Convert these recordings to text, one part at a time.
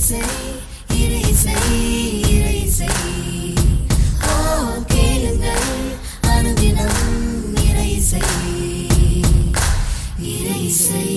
இசை இறை இசை இறை இசை ஓ கேளுங்கள் அனுதினம் இறை இசை இறை இசை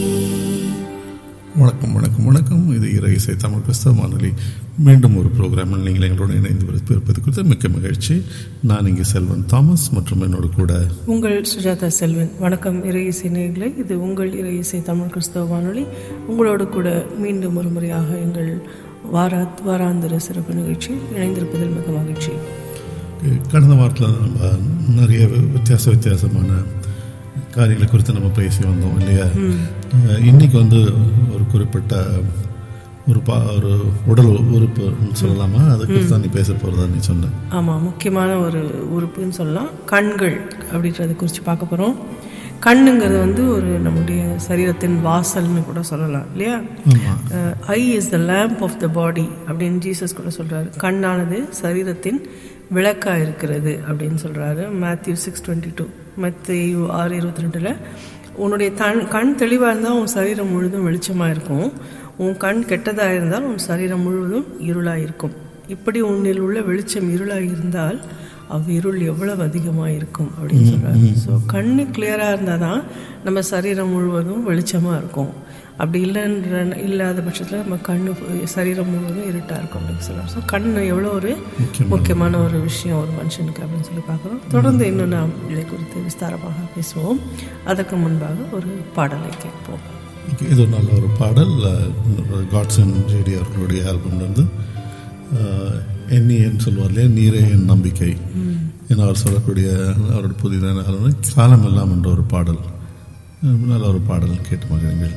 வணக்கம் வணக்கம் வணக்கம் இது இறை இசை தமிழ் கிறிஸ்தவ வானொலி மீண்டும் ஒரு ப்ரோக்ராமில் நீங்கள் எங்களோடு இணைந்து இருப்பது குறித்து மிக்க மகிழ்ச்சி நான் இங்கே செல்வன் தாமஸ் மற்றும் என்னோட கூட உங்கள் சுஜாதா செல்வன் வணக்கம் இறை இசை நேயர்களே இது உங்கள் இறை இசை தமிழ் கிறிஸ்தவ வானொலி உங்களோடு கூட மீண்டும் ஒரு முறையாக எங்கள் வாரா வாராந்திர சிறப்பு நிகழ்ச்சி இணைந்திருப்பதில் மிக மகிழ்ச்சி கடந்த வாரத்தில் நம்ம நிறைய வித்தியாச வித்தியாசமான காரியங்களை குறித்து நம்ம பேசி வந்தோம் இல்லையா அஹ், இன்னைக்கு வந்து ஒரு குறிப்பிட்ட ஒரு பா ஒரு உடல் உறுப்பு சொல்லலாமா அதை குறித்து தான் நீ பேச போகிறதா நீ சொன்ன ஆமாம் முக்கியமான ஒரு உறுப்புன்னு சொல்லலாம் கண்கள் அப்படின்றத குறித்து பார்க்க போகிறோம் கண்ணுங்கிறது வந்து ஒரு நம்முடைய சரீரத்தின் வாசல்னு கூட சொல்லலாம் இல்லையா ஆமாம் eye is the lamp of the body அப்படின்னு ஜீசஸ் கூட சொல்றாரு கண்ணானது சரீரத்தின் விளக்கா இருக்கிறது அப்படின்னு சொல்றாரு மேத்யூ சிக்ஸ் டுவெண்ட்டி டூ மத்திய ஆறு இருபத்தி ரெண்டில் உன்னுடைய தன் கண் தெளிவாக இருந்தால் உன் சரீரம் முழுதும் வெளிச்சமாக இருக்கும் உன் கண் கெட்டதாக இருந்தால் உன் சரீரம் முழுவதும் இருளாக இருக்கும் இப்படி உன்னில் உள்ள வெளிச்சம் இருளாக இருந்தால் அவ்விருள் எவ்வளவு அதிகமாக இருக்கும் அப்படின்னு சொல்றாரு ஸோ கண்ணு கிளியராக இருந்தால் தான் நம்ம சரீரம் முழுவதும் வெளிச்சமாக இருக்கும் அப்படி இல்லைன்ற இல்லாத பட்சத்தில் நம்ம கண்ணு சரீரம் முழுவதும் இருட்டாக இருக்கும் அப்படின்னு சொல்லலாம் ஸோ கண் எவ்வளோ ஒரு முக்கியமான ஒரு விஷயம் ஒரு மனுஷனுக்கு அப்படின்னு சொல்லி பார்க்குறோம் தொடர்ந்து இன்னும் நாம் இதை குறித்து விஸ்தாரமாக பேசுவோம் அதற்கு முன்பாக ஒரு பாடலை கேட்போம் ஓகே இது ஒரு நல்ல ஒரு பாடல் காட்சன் ஜேடி அவர்களுடைய ஆல்பம்லேருந்து எண்ணியன்னு சொல்லுவார் இல்லையா நீரே என் நம்பிக்கை என அவர் சொல்லக்கூடிய அவரோட புதிதான ஆல்பம் காலம் எல்லாம் என்ற ஒரு பாடல் அஹ் நல்ல ஒரு பாடல் கேட்டு மகிழுங்கள்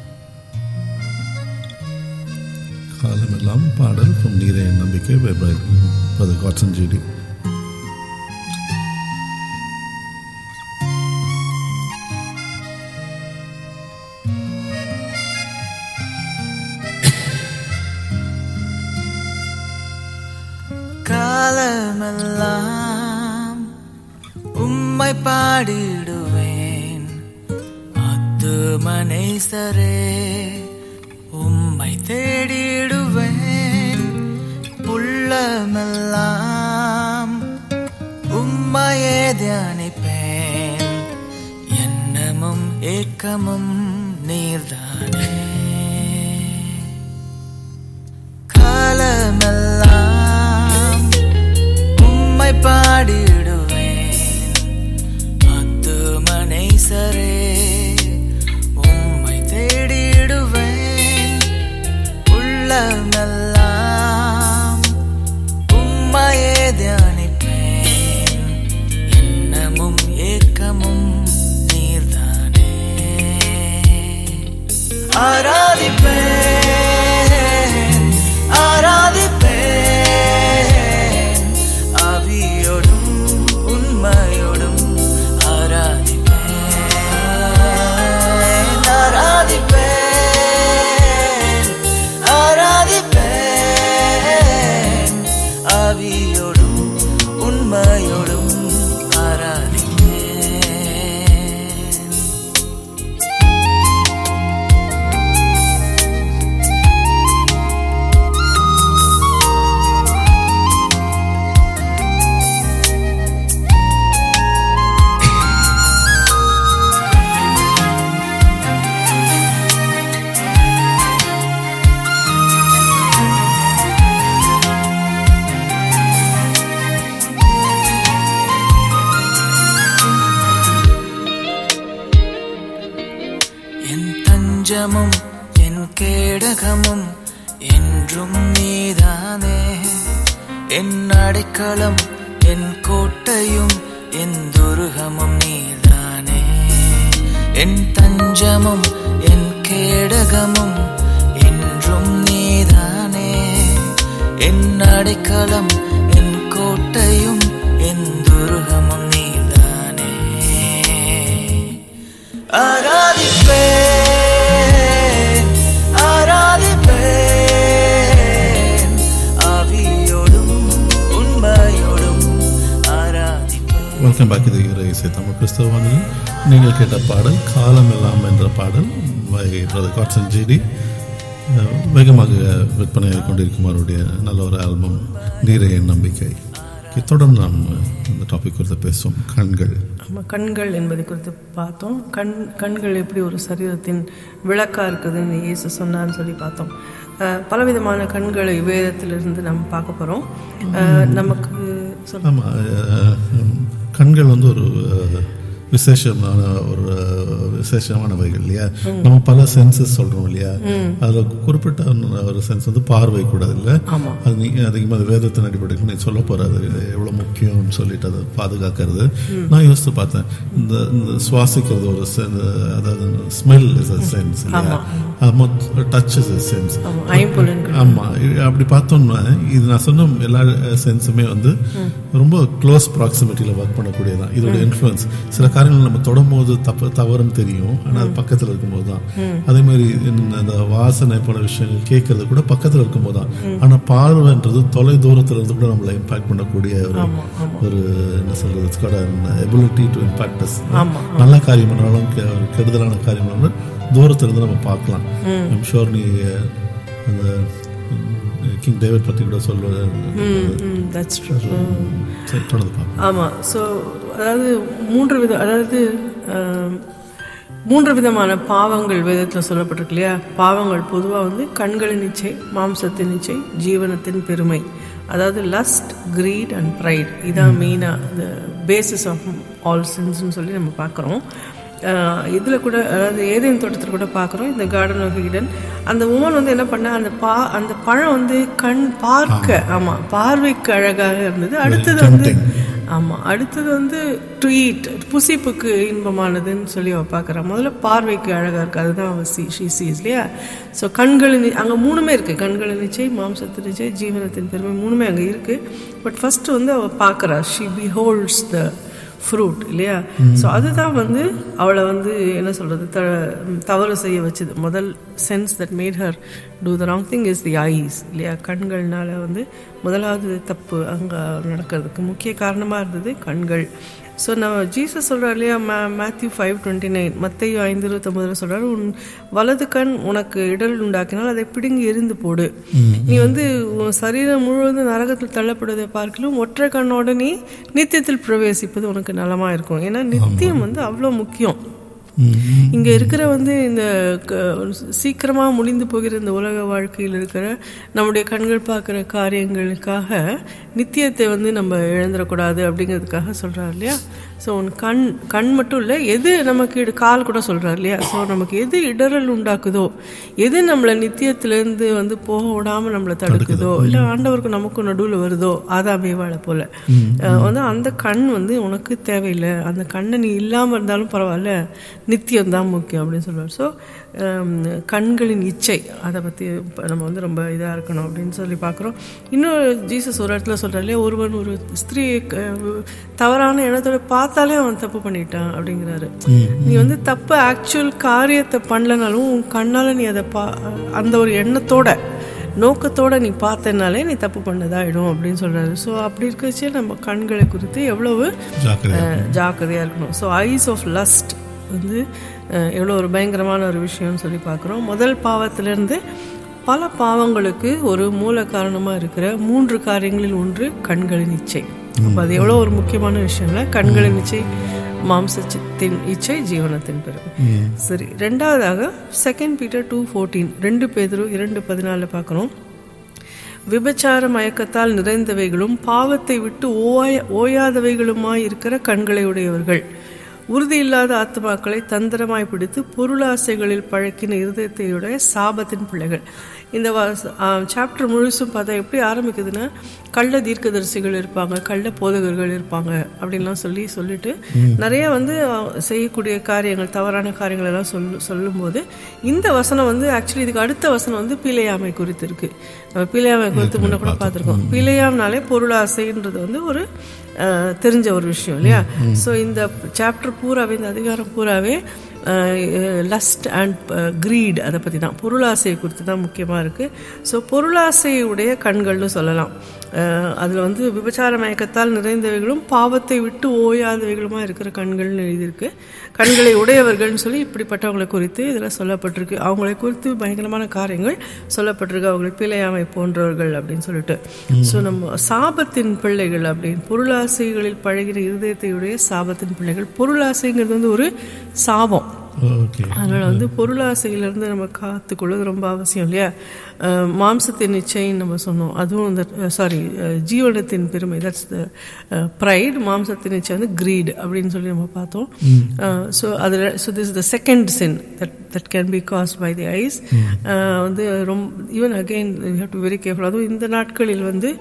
காலம் எல்லாம் பாடல் from நீரே என் நம்பிக்கை by brother காட்சன் ஜேடி காலமெல்லாம் உம்மை பாடிடுவேன் அத்து மனைசரே உம்மை தேடிடுவேன் உள்ளமெல்லாம் உம்மையே தியானிப்பேன் எண்ணமும் ஏக்கமும் நீர்தானே காலமெல்லாம் உம்மை பாடிடுவேன் அத்து மனைசரே உம்மை தேடிடுவேன் உள்ளமெல்லாம் உம்மையே தியானிப்பேன் எண்ணமும் ஏக்கமும் நீர்தானே ஆராதிப்பேன் ஆராதிப்பேன் ஆவியோடும் உண்மையோடும் ஆராதிப்பேன் ஆராதிப்பேன் ஆராதிப்பேன் ஆவியோடும் உண்மையோடும் ஆராதிப்பேன் என் தஞ்சமும் என் கேடகமும் என்றும் நீதானே என் அடைக்கலம் என் கோட்டையும் என் துருகமும் நீதானே என் தஞ்சமும் என் கேடகமும் என்றும் நீதானே என் அடைக்கலம் என் கோட்டையும் என் துருகமும் நீதானே ஆராதிப்பேன் ஆராதிப்பேன் ஆவியோடும் உண்மையோடும் ஆராதிப்பேன் வெல்கம் பேக் இது இறை இசை தமிழ் கிறிஸ்தவ வானொலி நீங்கள் கேட்ட பாடல் காலம் எல்லாம் என்ற பாடல் by brother Godson GD ah, வேகமாக விற்பனையாகி கொண்டிருக்கும் அவருடைய நல்ல ஒரு ஆல்பம் நீரைய நம்பிக்கை Okay, தொடர்ந்து நாம் இந்த டாபிக் குறித்து பேசுவோம் கண்கள் நம்ம கண்கள் என்பதை குறித்து பார்த்தோம் கண் கண்கள் எப்படி ஒரு சரீரத்தின் விளக்கா இருக்குதுன்னு இயேசு சொன்னான்னு சொல்லி பார்த்தோம் அஹ், பலவிதமான கண்களை வேதத்திலிருந்து நம்ம பார்க்க போகிறோம் நமக்கு சொல் ஆமாம் கண்கள் வந்து ஒரு அஹ், விசேஷமான ஒரு அஹ், விசேஷமானவைகள் இல்லையா நம்ம பல சென்சஸ் சொல்றோம் இல்லையா அதுல குறிப்பிட்ட ஒன்னு- ஒரு சென்ஸ் வந்து பார்வை கூட இல்ல ஆமா. அது நீ அதிகமாக வேதத்தின் அடிப்படையில் நீ சொல்ல போறாது எவ்வளவு முக்கியம்னு சொல்லிட்டு அதை பாதுகாக்கிறது நான் யோசித்து பார்த்தேன் இந்த இந்த சுவாசிக்கிறது ஒரு sen- அதாவது ஸ்மெல் இஸ் அ சென்ஸ் இல்லையா டச் இஸ் அ சென்ஸ் ஆமா, ஐம்புலன்கள் ஆமா இ- அப்படி பார்த்தோம்னா இது நான் சொன்ன எல்லா சென்ஸுமே வந்து ரொம்ப க்ளோஸ் ப்ராக்சிமிட்டியில் ஒர்க் பண்ணக்கூடியதான் இதோட இன்ஃப்ளூயன்ஸ் சில காரியங்கள் நம்ம தொடும்போது தப்பு தவறுன்னு தெரியும் ஆனால் அது பக்கத்தில் இருக்கும்போது தான் அதே மாதிரி இந்த இந்த வாசனை போல விஷயங்கள் கேட்கறது கூட பக்கத்தில் இருக்கும்போது தான் ஆனால் பார்வைன்றது தொலை தூரத்துல இருந்து கூட நம்மளை இம்பாக்ட் பண்ணக்கூடிய ஒரு ஒரு என்ன சொல்றது it's God ability to impact us ஆமா. நல்ல காரியம் பண்ணாலும் கெ- ஒரு கெடுதலான காரியம் பண்ணாலும் தூரத்துல இருந்து நம்ம பார்க்கலாம் ஐம் ஷோர் நீ அஹ், அந்த கிங் டேவிட் பத்தி கூட சொல்ல தட்ஸ் ட்ரூ சரி தொடர்ந்து பார்ப்போம் ஆமாம் ஸோ அதாவது மூன்று வித அதாவது ஆம், மூன்று விதமான பாவங்கள் வேதத்தில் சொல்லப்பட்டிருக்கு இல்லையா பாவங்கள் பொதுவாக வந்து கண்களின் இச்சை மாம்சத்தின் இச்சை ஜீவனத்தின் பெருமை அதாவது லஸ்ட் கிரீட் அண்ட் ப்ரைட் இதான் மெயினாக இந்த பேசிஸ் ஆஃப் ஆல் சின்ஸ்னு சொல்லி நம்ம பார்க்குறோம் இதில் கூட அதாவது ஏதேன் தோட்டத்தில் கூட பார்க்குறோம் இந்த கார்டன் ஆஃப் ஈடன் அந்த உமன் வந்து என்ன பண்ணா அந்த பா அந்த பழம் வந்து கண் பார்க்க ஆமாம் பார்வைக்கு அழகாக இருந்தது அடுத்தது வந்து ஆமாம் அடுத்தது வந்து டு ஈட் புசிப்புக்கு இன்பமானதுன்னு சொல்லி அவள் பார்க்குறா முதல்ல பார்வைக்கு அழகாக இருக்குது அதுதான் அவள் சி ஷீ சீஸ் இல்லையா ஸோ கண்களின் அங்கே மூணுமே இருக்குது கண்களின் நிச்சை மாம்சத்தின் நிச்சை ஜீவனத்தின் பெருமை மூணுமே அங்கே இருக்குது பட் ஃபஸ்ட்டு வந்து அவள் பார்க்குறா ஷி பிஹோல்ட்ஸ் த ஃப்ரூட் இல்லையா ஸோ அதுதான் வந்து அவளை வந்து என்ன சொல்கிறது த தவறு செய்ய வச்சது முதல் sense that made her do the wrong thing is the eyes இல்லையா கண்கள்னால வந்து முதலாவது தப்பு அங்கே நடக்கிறதுக்கு முக்கிய காரணமாக இருந்தது கண்கள் ஸோ நம்ம ஜீசஸ் சொல்கிறார் இல்லையா மே மேத்யூ ஃபைவ் டுவெண்ட்டி நைன் மத்தையோ ஐந்து இருபத்தொம்பதில் சொல்கிறாரு உன் வலது கண் உனக்கு இடர் உண்டாக்கினால் அதை பிடுங்கி எரிந்து போடு நீ வந்து உன் சரீரம் முழுவதும் நரகத்தில் தள்ளப்படுவதை பார்க்கலும் ஒற்றை கண்ணோட நீ நித்தியத்தில் பிரவேசிப்பது உனக்கு நலமாக இருக்கும் ஏன்னா நித்தியம் வந்து அவ்வளோ முக்கியம் இங்க இருக்கிற வந்து இந்த க- சீக்கிரமா முடிந்து போகிற இந்த உலக வாழ்க்கையில் இருக்கிற நம்முடைய கண்கள் பார்க்குற காரியங்களுக்காக நித்தியத்தை வந்து நம்ம இழந்துடக்கூடாது அப்படிங்கிறதுக்காக சொல்றாரு இல்லையா ஸோ உன் கண் கண் மட்டும் இல்லை எது நமக்கு இடு- கால் கூட சொல்றாரு இல்லையா ஸோ நமக்கு எது இடரல் உண்டாக்குதோ எது நம்மளை நித்தியத்திலேருந்து வந்து போக விடாம நம்மளை தடுக்குதோ இல்லை ஆண்டவருக்கு நமக்கும் நடுவில் வருதோ ஆதாமே வாழ போல அஹ் வந்து அந்த கண் வந்து உனக்கு தேவையில்லை அந்த கண்ணை நீ இல்லாமல் இருந்தாலும் பரவாயில்ல நித்தியம் தான் முக்கியம் அப்படின்னு சொல்லுவார் ஸோ கண்களின் இச்சை அதை பற்றி நம்ம வந்து ரொம்ப இதாக இருக்கணும் அப்படின்னு சொல்லி பார்க்குறோம் இன்னும் ஜீசஸ் ஒரு இடத்துல சொல்கிறார் இல்லையா ஒருவன் ஒரு ஸ்திரீ தவறான எண்ணத்தோட பார்த்தாலே அவன் தப்பு பண்ணிட்டான் அப்படிங்கிறாரு நீ வந்து தப்பு ஆக்சுவல் காரியத்தை பண்ணலனாலும் உன் கண்ணால் நீ அதை பா அந்த ஒரு எண்ணத்தோட நோக்கத்தோட நீ பார்த்தனாலே நீ தப்பு பண்ணதாயிடும் அப்படின்னு சொல்றாரு ஸோ அப்படி இருக்கச்சே நம்ம கண்களை குறித்து எவ்வளவு ஜாக்கிரதை அஹ், ஜாக்கிரதையா இருக்கணும் ஸோ ஐஸ் ஆஃப் லஸ்ட் வந்து அஹ், எவ்வளோ ஒரு பயங்கரமான ஒரு விஷயம்னு சொல்லி பார்க்குறோம் முதல் பாவத்திலிருந்து பல பாவங்களுக்கு ஒரு மூல காரணமா இருக்கிற மூன்று காரியங்களில் ஒன்று கண்களின் இச்சை அப்போ அது எவ்வளோ ஒரு முக்கியமான விஷயம் இல்லை கண்களின் இச்சை மாம்சத்தின் இச்சை ஜீவனத்தின் பெருமை சரி ரெண்டாவதாக செகண்ட் பீட்டர் டூ ஃபோர்டீன் ரெண்டு பேதரு இரண்டு பதினாலில் பார்க்குறோம் விபச்சார மயக்கத்தால் நிறைந்தவைகளும் பாவத்தை விட்டு ஓய ஓயாதவைகளுமாய் இருக்கிற கண்களை உடையவர்கள் உறுதியில்லாத ஆத்மாக்களை தந்திரமாய் பிடித்து பொருளாசைகளில் பழக்கின இருதயத்தையுடைய சாபத்தின் பிள்ளைகள் இந்த சாப்டர் முழுசும் பார்த்தா எப்படி ஆரம்பிக்குதுன்னா கள்ள தீர்க்கதரிசிகள் இருப்பாங்க கள்ள போதகர்கள் இருப்பாங்க அப்படின்லாம் சொல்லி சொல்லிட்டு நிறைய வந்து அஹ், செய்யக்கூடிய காரியங்கள் தவறான காரியங்கள் எல்லாம் சொல்லு சொல்லும்போது இந்த வசனம் வந்து ஆக்சுவலி இதுக்கு அடுத்த வசனம் வந்து பிழையாமை குறித்து இருக்கு நம்ம பிழையாமை குறித்து முன்ன கூட பார்த்துருக்கோம் பிழையாம்னாலே பொருளாசைன்றது வந்து ஒரு அஹ், தெரிஞ்ச ஒரு விஷயம் இல்லையா ஸோ இந்த சாப்டர் பூராவே இந்த அதிகாரம் பூராவே லஸ்ட் அண்ட் க்ரீட் அதை பற்றி தான் பொருளாசையை குறித்து தான் முக்கியமாக இருக்குது ஸோ பொருளாசையுடைய கண்கள்னு சொல்லலாம் அதில் வந்து விபச்சார மயக்கத்தால் நிறைந்தவைகளும் பாவத்தை விட்டு ஓயாதவைகளுமா இருக்கிற கண்கள்னு எழுதியிருக்கு கண்களை உடையவர்கள்னு சொல்லி இப்படிப்பட்டவங்களை குறித்து இதில் சொல்லப்பட்டிருக்கு அவங்களை குறித்து பயங்கரமான காரியங்கள் சொல்லப்பட்டிருக்கு அவர்கள் பிழையாமை போன்றவர்கள் அப்படின்னு சொல்லிட்டு ஸோ நம்ம சாபத்தின் பிள்ளைகள் அப்படின்னு பொருளாசைகளில் பழகிற இருதயத்தையுடைய சாபத்தின் பிள்ளைகள் பொருளாசைங்கிறது வந்து ஒரு சாபம் ஓகே அதனால் வந்து பொருளாசையிலேருந்து நம்ம காத்துக்கொள்வது ரொம்ப அவசியம் இல்லையா அஹ் மாம்சத்தின் நிச்சயம் நம்ம சொன்னோம் அதுவும் இந்த சாரி ஜீவனத்தின் பெருமை தட்ஸ் த ப்ரைட் மாம்சத்தின் நிச்சயம் வந்து கிரீட் அப்படின்னு சொல்லி நம்ம பார்த்தோம் ஸோ அதில் so this the second sin that that can be caused by the eyes வந்து ரொம்ப even again you have to very careful அதுவும் இந்த நாட்களில் வந்து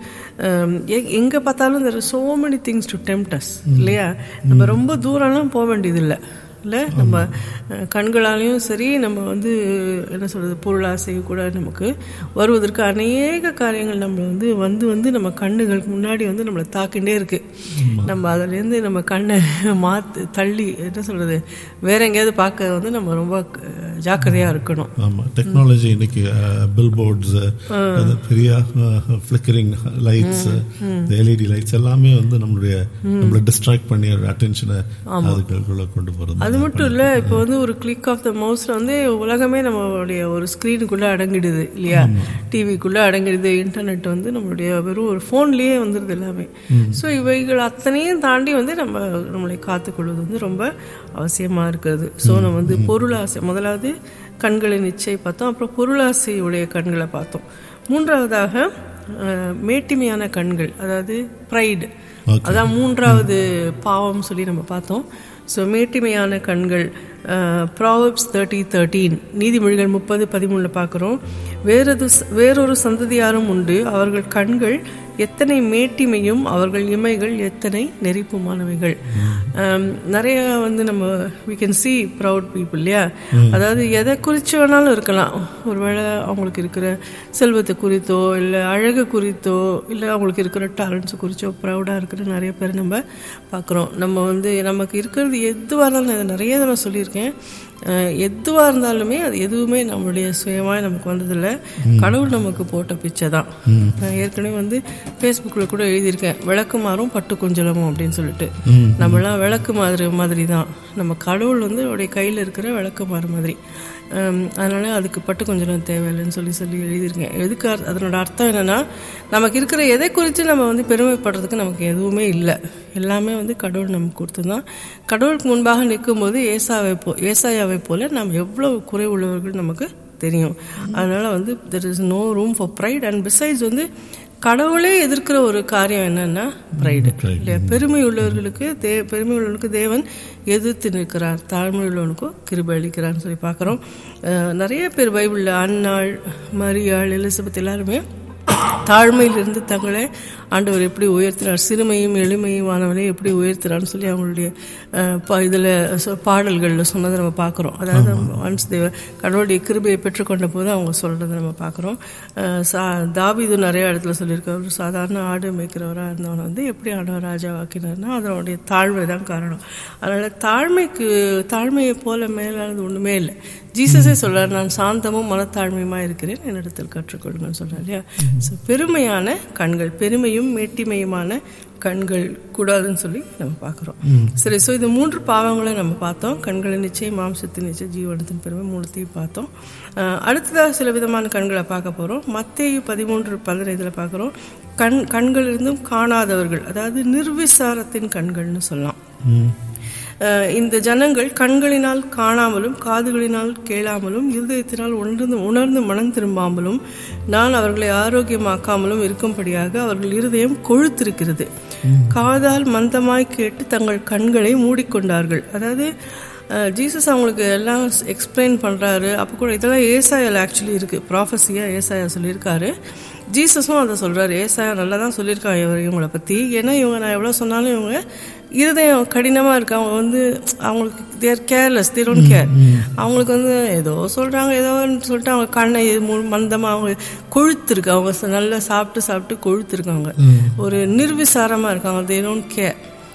எங்கே பார்த்தாலும் there so many things to tempt us இல்லையா நம்ம ரொம்ப தூரம்லாம் போக வேண்டியதில்லை இல்லை நம்ம அஹ், கண்களாலையும் சரி நம்ம வந்து என்ன சொல்கிறது பொருளாசை கூட நமக்கு வருவதற்கு அநேக காரியங்கள் நம்ம வந்து வந்து வந்து நம்ம கண்ணுகளுக்கு முன்னாடி வந்து நம்மளை தாக்கிண்டே இருக்கு நம்ம அதுலேருந்து நம்ம கண்ணை மாற்று தள்ளி என்ன சொல்கிறது வேற எங்கேயாவது பார்க்க வந்து நம்ம ரொம்ப ஜாக்கிரதையாக இருக்கணும் ஆமாம் டெக்னாலஜி இன்னைக்கு பில் போர்ட்ஸ் பெரிய ஃப்ளிக்கரிங் லைட்ஸ் எல்இடி லைட்ஸ் எல்லாமே வந்து நம்மளுடைய நம்மளை டிஸ்ட்ராக்ட் பண்ணி அட்டென்ஷனை அதுக்குள்ள கொண்டு போகிறது அது மட்டும் இல்லை இப்போ வந்து ஒரு கிளிக் ஆஃப் த மவுஸில் வந்து உலகமே நம்மளுடைய ஒரு ஸ்க்ரீனுக்குள்ளே அடங்கிடுது இல்லையா டிவிக்குள்ளே அடங்கிடுது இன்டர்நெட் வந்து நம்மளுடைய வெறும் ஒரு ஃபோன்லேயே வந்துடுது எல்லாமே ஸோ இவைகள் அத்தனையும் தாண்டி வந்து நம்ம நம்மளை காத்துக்கொள்வது வந்து ரொம்ப அவசியமாக இருக்கிறது ஸோ நம்ம வந்து பொருளாசை முதலாவது கண்களை நிச்சயம் பார்த்தோம் அப்புறம் பொருளாசையுடைய கண்களை பார்த்தோம் மூன்றாவதாக அஹ், மேட்டிமையான கண்கள் அதாவது ப்ரைடு அதான் மூன்றாவது பாவம் சொல்லி நம்ம பார்த்தோம் ஸோ மேட்டிமையான கண்கள் ப்ராவப்ஸ் தேர்ட்டி தேர்ட்டீன் நீதிமொழிகள் முப்பது பதிமூணில் பார்க்குறோம் வேறொரு வேறொரு சந்ததியாரும் உண்டு அவர்கள் கண்கள் எத்தனை மேட்டிமையும் அவர்கள் இமைகள் எத்தனை நெறிப்புமானவைகள் ஆம், நிறைய வந்து நம்ம we can see proud people இல்லையா அதாவது எதை குறித்து வேணாலும் இருக்கலாம் ஒருவேளை அவங்களுக்கு இருக்கிற செல்வத்தை குறித்தோ இல்லை அழகு குறித்தோ இல்லை அவங்களுக்கு இருக்கிற டேலண்ட்ஸ் குறித்தோ ப்ரௌடாக இருக்கிற நிறைய பேர் நம்ம பார்க்குறோம் நம்ம வந்து நமக்கு இருக்கிறது எதுவாக இருந்தாலும் நான் இதை நிறைய தடவை சொல்லியிருக்கேன் அஹ், எதுவாக இருந்தாலுமே அது எதுவுமே நம்மளுடைய சுயமாக நமக்கு வந்ததில்லை கடவுள் நமக்கு போட்ட பிச்சை தான் நான் ஏற்கனவே வந்து ஃபேஸ்புக்கில் கூட எழுதியிருக்கேன் விளக்குமாறும் பட்டு கொஞ்சலமும் அப்படின்னு சொல்லிட்டு நம்மளாம் விளக்கு மாதிரி மாதிரி தான் நம்ம கடவுள் வந்து அவருடைய கையில் இருக்கிற விளக்குமாறு மாதிரி ஹம், அதனால அதுக்கு பட்டு கொஞ்சம் தேவையில்லைன்னு சொல்லி சொல்லி எழுதியிருக்கேன் எதுக்கு அர்- அதனோட அர்த்தம் என்னன்னா நமக்கு இருக்கிற எதை குறித்து நம்ம வந்து பெருமைப்படுறதுக்கு நமக்கு எதுவுமே இல்லை எல்லாமே வந்து கடவுள் நமக்கு கொடுத்தது கடவுளுக்கு முன்பாக நிற்கும்போது ஏசாவை போ ஏசாயாவை போல நாம் எவ்வளவு குறை உள்ளவர்கள் நமக்கு தெரியும் அதனால வந்து there is no room for pride and besides வந்து கடவுளே எதிர்க்கிற ஒரு காரியம் என்னன்னா ப்ரைடு இல்லையா பெருமை உள்ளவர்களுக்கு தே பெருமை உள்ளவனுக்கு தேவன் எதிர்த்து நிற்கிறார் தாழ்மை உள்ளவனுக்கும் கிருபை அளிக்கிறான்னு சொல்லி பார்க்குறோம் நிறைய பேர் பைபிளில் அன்னாள் மரியாள் எலிசபெத் எல்லாருமே தாழ்மையிலிருந்து தங்களை ஆண்டவர் எப்படி உயர்த்தினார் சிறுமையும் எளிமையுமானவனை எப்படி உயர்த்தினார்னு சொல்லி அவங்களுடைய இதில் பாடல்களில் சொன்னதை நம்ம பார்க்குறோம் அதாவது ஒன்ஸ் தேவ கடவுளுடைய கிருபையை பெற்றுக்கொண்ட போது அவங்க சொல்கிறத நம்ம பார்க்குறோம் சா தாவீது நிறைய இடத்துல சொல்லியிருக்காரு ஒரு சாதாரண ஆடு மேய்க்கிறவராக இருந்தவனை வந்து எப்படி ஆண்டவர் ராஜாவாக்கினார்னா அதனுடைய தாழ்மை தான் காரணம் அதனால் தாழ்மைக்கு தாழ்மையை போல மேலானது ஒன்றுமே இல்லை ஜீசஸே சொல்றார் நான் சாந்தமும் மனத்தாழ்மையுமா இருக்கிறேன் என்னிடத்தில் கற்றுக்கொள்ளுங்கன்னு சொல்றார் இல்லையா ஸோ பெருமையான கண்கள் பெருமையும் மேட்டிமையுமான கண்கள் கூடாதுன்னு சொல்லி நம்ம பார்க்குறோம் சரி ஸோ இந்த மூன்று பாவங்களை நம்ம பார்த்தோம் கண்களின் நிச்சயம் மாம்சத்தின் நிச்சயம் ஜீவனத்தின் பெருமை மூலத்தையும் பார்த்தோம் அஹ் அடுத்ததாக சில விதமான கண்களை பார்க்க போகிறோம் மத்தேயு பதிமூன்று பதினைந்தில் பார்க்குறோம் கண் கண்கள் இருந்தும் காணாதவர்கள் அதாவது நிர்விசாரத்தின் கண்கள்னு சொல்லலாம் அஹ் இந்த ஜனங்கள் கண்களினால் காணாமலும் காதுகளினால் கேளாமலும் இருதயத்தினால் உணர்ந்து உணர்ந்து மனம் திரும்பாமலும் நான் அவர்களை ஆரோக்கியமாக்காமலும் இருக்கும்படியாக அவர்கள் இருதயம் கொழுத்திருக்கிறது காதால் மந்தமாய் கேட்டு தங்கள் கண்களை மூடிக்கொண்டார்கள் அதாவது ஜீசஸ் அவங்களுக்கு எல்லாம் எக்ஸ்பிளைன் பண்ணுறாரு அப்போ கூட இதெல்லாம் ஏசாயால் ஆக்சுவலி இருக்குது ப்ராஃபஸியாக ஏசாயா சொல்லியிருக்காரு ஜீசஸும் அதை சொல்கிறாரு ஏசாயா நல்லா தான் சொல்லியிருக்காங்க இவர் இவங்களை பற்றி ஏன்னா இவங்க நான் எவ்வளோ சொன்னாலும் இவங்க இருதயம் கடினமாக இருக்கு அவங்க வந்து அவங்களுக்கு தேர் கேர்லெஸ் they don't கேர் அவங்களுக்கு வந்து ஏதோ சொல்கிறாங்க ஏதோ சொல்லிட்டு அவங்க கண்ணை மந்தமாக அவங்க கொழுத்துருக்கு அவங்க ச- நல்லா சாப்பிட்டு சாப்பிட்டு கொழுத்துருக்காங்க ஒரு நிர்விசாரமாக இருக்காங்க they don't கேர்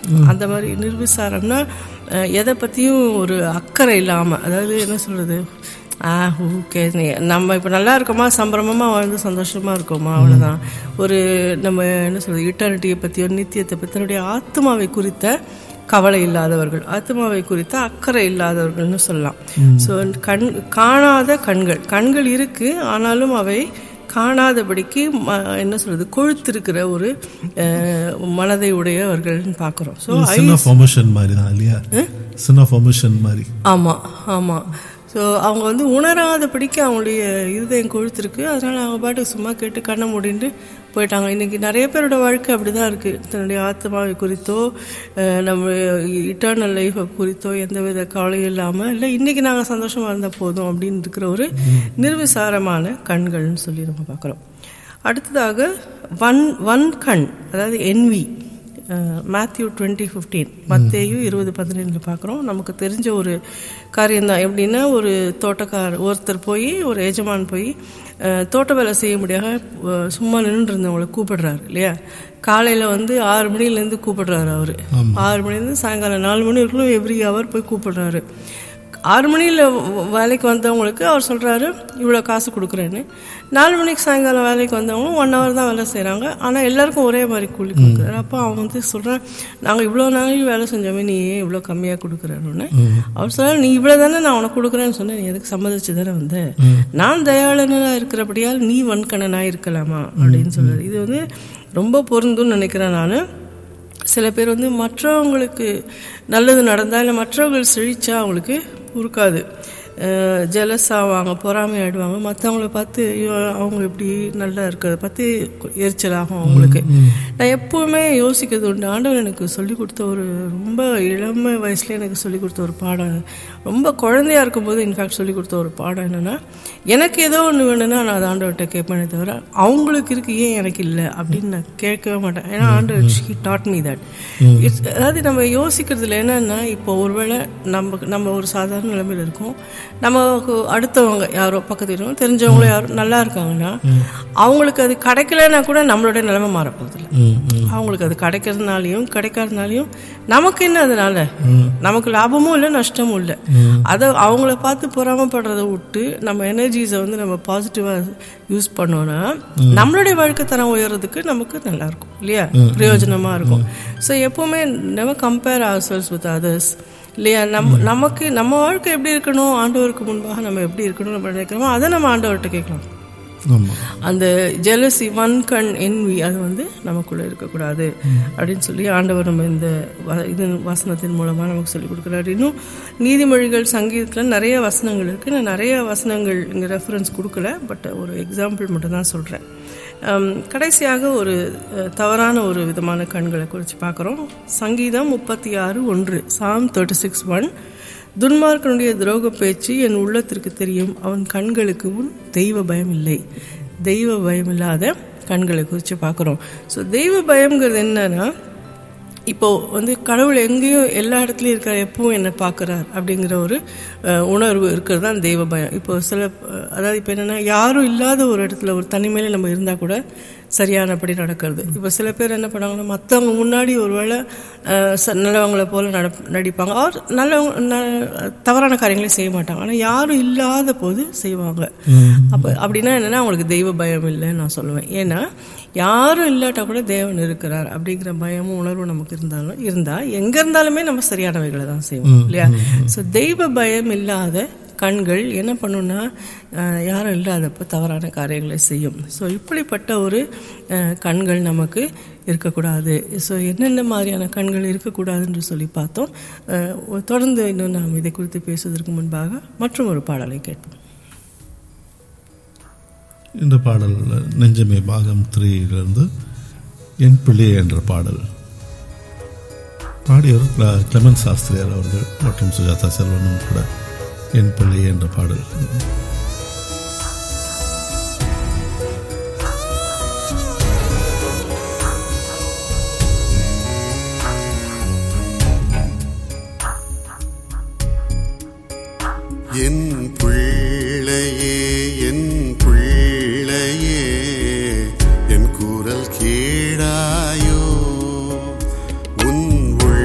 அந்த மாதிரி நிர்விசாரம்னா அஹ், எதை பற்றியும் ஒரு அக்கறை இல்லாமல் அதாவது என்ன சொல்கிறது ஆ ஓகே நம்ம இப்போ நல்லா இருக்கோமா சம்பிரமமாக வாழ்ந்து சந்தோஷமாக இருக்கோமா அவ்வளோதான் ஒரு நம்ம என்ன சொல்கிறது இட்டர்னிட்டியை பற்றியோ நித்தியத்தை பற்றி தன்னுடைய ஆத்மாவை குறித்த கவலை இல்லாதவர்கள் ஆத்மாவை குறித்த அக்கறை இல்லாதவர்கள்னு சொல்லலாம் ஸோ கண் காணாத கண்கள் கண்கள் இருக்கு ஆனாலும் அவை காணாதபடிக்கு ம- என்ன சொல்றது கொழுத்திருக்கிற ஒரு அஹ், மனதை உடையவர்கள்னு பார்க்குறோம் ஸோ சின்ன ஃபார்மேஷன் மாதிரி தான் இல்லையா சின்ன ஃபார்மேஷன் மாதிரி ஆமாம் ஆமாம் ஸோ அவங்க வந்து உணராதபடிக்கு அவங்களுடைய இருதயம் கொழுத்திருக்கு அதனால அவங்க பாட்டுக்கு சும்மா கேட்டு கண்ணை மூடிட்டு போயிட்டாங்க இன்னைக்கு நிறைய பேரோட வாழ்க்கை அப்படிதான் இருக்கு தன்னுடைய ஆத்மாவை குறித்தோ அஹ், நம்ம இட்டர்னல் லைஃபை குறித்தோ எந்தவித கவலையும் இல்லாமல் இல்லை இன்னைக்கு நாங்கள் சந்தோஷமா இருந்தால் போதும் அப்படின்னு இருக்கிற ஒரு நிர்விசாரமான கண்கள்னு சொல்லி நம்ம பார்க்குறோம் அடுத்ததாக வன் வன் கண் அதாவது என்வி மேத்யூ டுவெண்ட்டி ஃபிஃப்டீன் மத்தேயு இருபது பதினேழில் பார்க்குறோம் நமக்கு தெரிஞ்ச ஒரு காரியம்தான் எப்படின்னா ஒரு தோட்டக்கார் ஒருத்தர் போய் ஒரு எஜமான் போய் அஹ், தோட்ட வேலை செய்ய முடியாத அஹ், சும்மா நின்றுட்டு இருந்தவங்களை கூப்பிடுறாரு இல்லையா காலையில் வந்து ஆறு மணிலேருந்து கூப்பிடுறாரு அவர் ஆறு மணிலேருந்து சாயங்காலம் நாலு மணி வரைக்கும் எவ்ரி ஹவர் போய் கூப்பிடுறாரு ஆறு மணியில் வேலைக்கு வந்தவங்களுக்கு அவர் சொல்கிறாரு இவ்வளோ காசு கொடுக்குறேன்னு நாலு மணிக்கு சாயங்காலம் வேலைக்கு வந்தவங்க ஒன் ஹவர் தான் வேலை செய்கிறாங்க ஆனால் எல்லாருக்கும் ஒரே மாதிரி கூலி கொடுக்குறாரு அப்போ அவன் வந்து சொல்கிறான் நாங்கள் இவ்வளோ நாளைக்கு வேலை செஞ்சோமே நீ ஏன் இவ்வளோ கம்மியாக கொடுக்குறேன்னு அவர் சொல்கிறார் நீ இவ்வளோ தானே நான் உனக்கு கொடுக்குறேன்னு சொன்னேன் நீ எதுக்கு சம்மதிச்சு தானே வந்த நான் தயாளனாக இருக்கிறபடியால் நீ வன்கணனாக இருக்கலாமா அப்படின்னு சொல்கிறார் இது வந்து ரொம்ப பொருந்தும்னு நினைக்கிறேன் நான் சில பேர் வந்து மற்றவங்களுக்கு நல்லது நடந்தால் இல்லை மற்றவர்கள் செழிச்சா அவங்களுக்கு உருக்காது ஜெலஸ் ஆவாங்க பொறாமை ஆயிடுவாங்க மற்றவங்கள பார்த்து ஐயோ, அவங்க எப்படி நல்லா இருக்கிறத பார்த்து எரிச்சல் ஆகும் அவங்களுக்கு நான் எப்பவுமே யோசிக்கிறது உண்டு ஆண்டவர் எனக்கு சொல்லி கொடுத்த ஒரு ரொம்ப இளமை வயசுல எனக்கு சொல்லி கொடுத்த ஒரு பாடம் ரொம்ப குழந்தையா இருக்கும்போது இன்ஃபேக்ட் சொல்லி கொடுத்த ஒரு பாடம் என்னன்னா எனக்கு ஏதோ ஒன்று வேணும்னா நான் அதை ஆண்டவர்கிட்ட கேட்பேனே தவிர அவங்களுக்கு இருக்கு ஏன் எனக்கு இல்லை அப்படின்னு நான் கேட்கவே மாட்டேன் ஏன்னா ஆண்டவர் he taught me that it's அதாவது நம்ம யோசிக்கிறதுல என்னன்னா இப்போ ஒருவேளை நம்ம நம்ம ஒரு சாதாரண நிலைமையில இருக்கோம் நமக்கு அடுத்தவங்க யாரோ பக்கத்து வீட்டுவங்க தெரிஞ்சவங்களோ யாரோ நல்லா இருக்காங்கன்னா அவங்களுக்கு அது கிடைக்கலன்னா கூட நம்மளுடைய நிலைமை மாறப்போகுதில்ல ம், ம். அவங்களுக்கு அது கிடைக்கிறதுனாலையும் கிடைக்காதனாலையும் நமக்கு என்ன அதனால நமக்கு லாபமும் இல்லை நஷ்டமும் இல்லை அதை அவங்கள பார்த்து பொறாமப்படுறதை விட்டு நம்ம எனர்ஜிஸை வந்து நம்ம பாசிட்டிவாக யூஸ் பண்ணோம்னா நம்மளுடைய வாழ்க்கை தரம் உயர்றதுக்கு நமக்கு நல்லா இருக்கும் இல்லையா பிரயோஜனமா இருக்கும் ஸோ எப்பவுமே never compare ourselves with others இல்லையா நம் நமக்கு நம்ம வாழ்க்கை எப்படி இருக்கணும் ஆண்டவருக்கு முன்பாக நம்ம எப்படி இருக்கணும் நம்ம நினைக்கிறோமோ அதை நம்ம ஆண்டவர்கிட்ட கேட்கலாம் ஆமா அந்த ஜெலசி வன் கண் envy அது வந்து நமக்குள்ள இருக்கக்கூடாது அப்படின்னு சொல்லி ஆண்டவர் நம்ம இந்த வ- இது வசனத்தின் மூலமா நமக்கு சொல்லி கொடுக்குறாரு இன்னும் நீதிமொழிகள் சங்கீதத்துல நிறைய வசனங்கள் இருக்கு நான் நிறைய வசனங்கள் இங்க ரெஃபரன்ஸ் கொடுக்கல பட் ஒரு எக்ஸாம்பிள் மட்டும் தான் சொல்றேன் அம், கடைசியாக ஒரு அஹ், தவறான ஒரு விதமான கண்களை குறித்து பார்க்குறோம் சங்கீதம் முப்பத்தி ஆறு ஒன்று சாம் தேர்ட்டி சிக்ஸ் ஒன் துன்மார்க்கனுடைய துரோக பேச்சு என் உள்ளத்திற்கு தெரியும் அவன் கண்களுக்கு உன் தெய்வ பயம் இல்லை தெய்வ பயம் இல்லாத கண்களை குறித்து பார்க்குறோம் ஸோ தெய்வ பயம்ங்கிறது என்னன்னா இப்போ வந்து கடவுள் எங்கேயும் எல்லா இடத்துலையும் இருக்கிற எப்பவும் என்ன பார்க்குறார் அப்படிங்கிற ஒரு அஹ், உணர்வு இருக்கிறது தான் தெய்வ பயம் இப்போ சில அஹ், அதாவது இப்போ என்னென்னா யாரும் இல்லாத ஒரு இடத்துல ஒரு தனிமையில் நம்ம இருந்தால் கூட சரியானபடி நடக்கிறது இப்போ சில பேர் என்ன பண்ணாங்கன்னா மற்றவங்க முன்னாடி ஒருவேளை அஹ், ச- நல்லவங்களை போல நட நடிப்பாங்க அவர் நல்லவங்க ந- தவறான காரியங்களே செய்ய மாட்டாங்க ஆனால் யாரும் இல்லாத போது செய்வாங்க அப்போ அப்படின்னா என்னன்னா அவங்களுக்கு தெய்வ பயம் இல்லைன்னு நான் சொல்லுவேன் ஏன்னா யாரும் இல்லாட்டா கூட தேவன் இருக்கிறார் அப்படிங்கிற பயமும் உணர்வும் நமக்கு இருந்தாலும் இருந்தா எங்க இருந்தாலுமே நம்ம சரியானவைகளை தான் செய்வோம் இல்லையா ஸோ தெய்வ பயம் இல்லாத கண்கள் என்ன பண்ணுன்னா அஹ், யாரும் இல்லாதப்போ தவறான காரியங்களை செய்யும் ஸோ இப்படிப்பட்ட ஒரு அஹ், கண்கள் நமக்கு இருக்கக்கூடாது ஸோ என்னென்ன மாதிரியான கண்கள் இருக்கக்கூடாதுன்னு சொல்லி பார்த்தோம் அஹ், தொடர்ந்து இன்னும் நாம் இதை குறித்து பேசுவதற்கு முன்பாக மற்றும் ஒரு பாடலை கேட்போம் இந்த பாடல் நெஞ்சமே பாகம் த்ரீயிலிருந்து என் பிள்ளை என்ற பாடல் பாடியவர் கிள- கிளமன் சாஸ்திரியார் அவர்கள் மற்றும் சுஜாதா செல்வனும் கூட என் பிள்ளை என்ற பாடல் என் பிள்ளையே என் பிள்ளையே என் குரல் கேடாயோ உன் உள்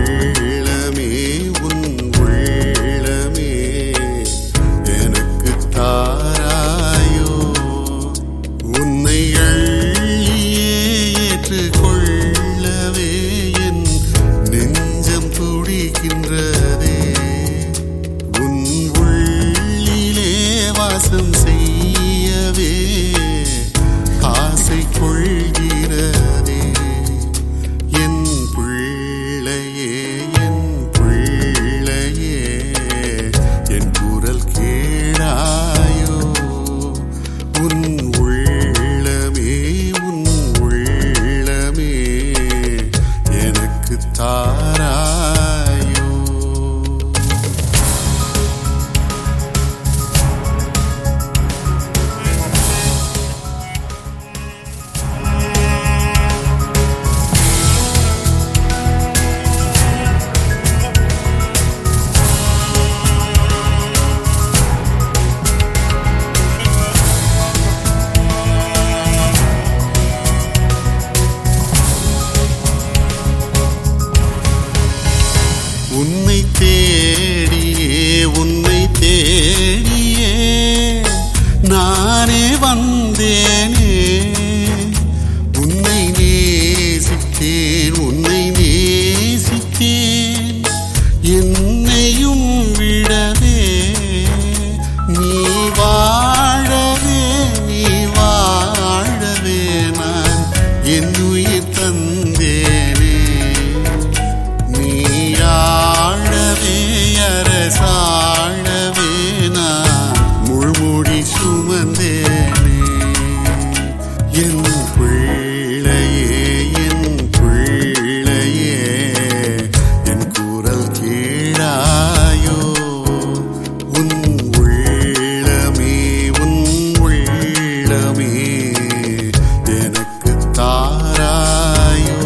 என் பிள்ளையே என் பிள்ளையே என் குரல் கேளாயோ உன் உள்ளமே உன் உள்ளமே எனக்கு தாராயோ